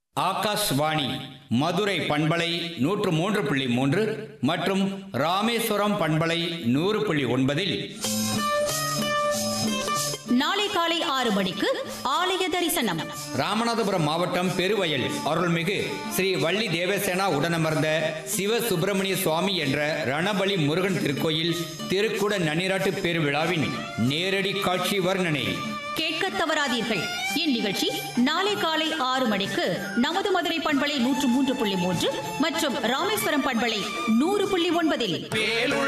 ஆகாஷ்வாணி மதுரை பண்பலை நூற்று மூன்று புள்ளி மூன்று மற்றும் ராமேஸ்வரம் பண்பலை நூறு புள்ளி ஒன்பதில் நாளை காலை ஆறு மணிக்கு ஆலய தரிசனம் ராமநாதபுரம் மாவட்டம் பெருவயல் அருள்மிகு ஸ்ரீ வள்ளி தேவசேனா உடனமர்ந்த சிவ சுப்பிரமணிய சுவாமி என்ற ரணபலி முருகன் திருக்கோயில் திருக்குட நன்னிராட்டு பெருவிழாவின் நேரடி காட்சி வர்ணனை கேட்க தவறாதீர்கள் இந்நிகழ்ச்சி நாளை காலை ஆறு மணிக்கு நமது மதுரை பண்பலை நூற்று மூன்று புள்ளி மூன்று மற்றும் ராமேஸ்வரம் பண்பலை நூறு புள்ளி ஒன்பதில் வேலுள்ள